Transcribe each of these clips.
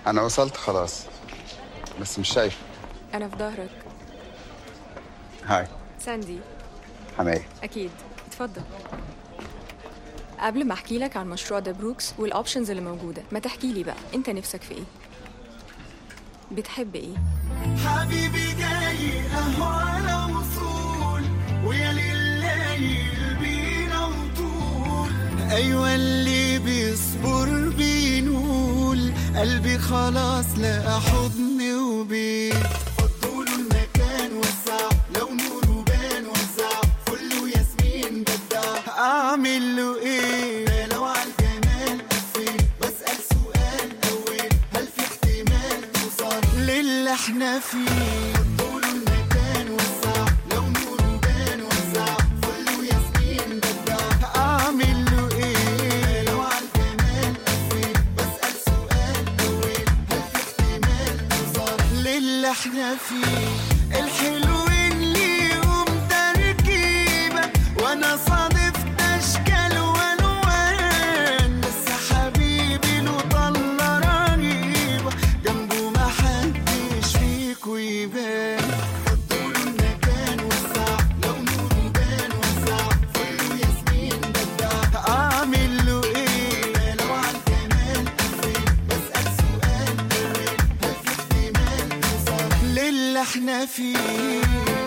انا وصلت خلاص بس مش شايف أنا في ظهرك هاي ساندي حماية أكيد اتفضل قبل ما احكي لك عن مشروع ذا بروكس والاوبشنز اللي موجوده ما تحكي لي بقى انت نفسك في ايه بتحب ايه حبيبي جاي اهو على وصول ويا لليل بينا وطول ايوه اللي بيصبر بينول قلبي خلاص لقى حضن وبيت فضوا له المكان وسع لو نوره بان وزع فل وياسمين بدع اعمل له ايه لو على الجمال قفل بسأل سؤال اول هل في احتمال توصل للي احنا فيه فضوا له المكان وسع لو نوره بان وزع فل وياسمين بدع اعمل له ايه لو على الجمال قفل بسأل سؤال اول هل في احتمال توصل للي احنا فيه الحلو اللي يقوم تركيبة وانا صادفت اشكال والوان بس حبيبي له طلة رهيبة جنبه ما حدش فيكو يبان فضوا له المكان وسع لو نوره بان وسع فل وياسمين بدع اعمل له ايه لو على الجمال قفل بسأل سؤال اول هل في احتمال توصل للي احنا فيه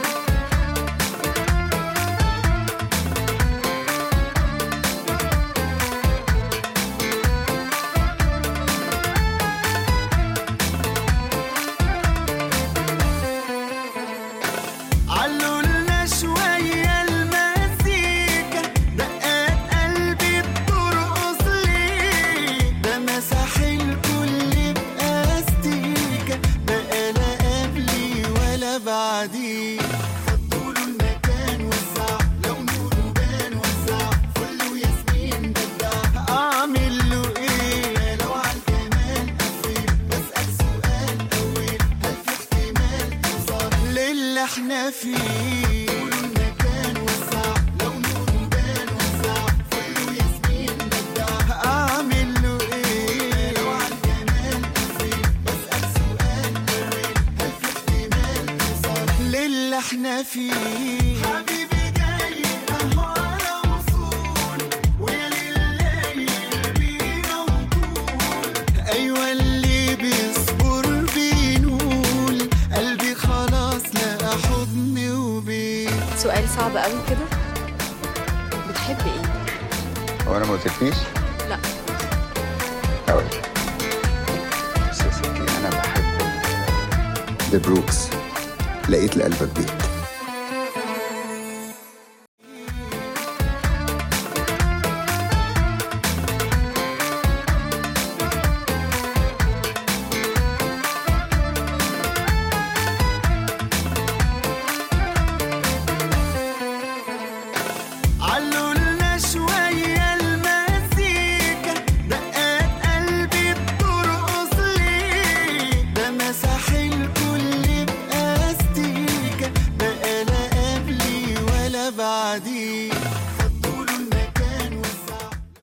علولنا شوية المزيكا دقات قلبي بترقص ليه ده مسح الكل بأستيكة بقى لا قبلي ولا بعديه فضوله المكان وسع لو نوره بان وسع فل وياسمين بدع أعمل له إيه لو على الجمال قفل بسأل سؤال أول هل في احتمال توصل للي احنا فيه المكان وسع لو نوره بان وسع فل وياسمين بدع أعمل له إيه لو على الجمال قفل بسأل سؤال أول هل في احتمال توصل للي احنا فيه حبيبي جاي أهو على وصول ويا لليل بينا وطول أيوة اللي بيصبر بينول قلبي خلاص لقى حضن وبيت سؤال صعب قوي كده بتحب ايه هو انا ما قلتلكيش لا هقول بس يا ستي انا بحب ذا بروكس لقيت لقلبك بيت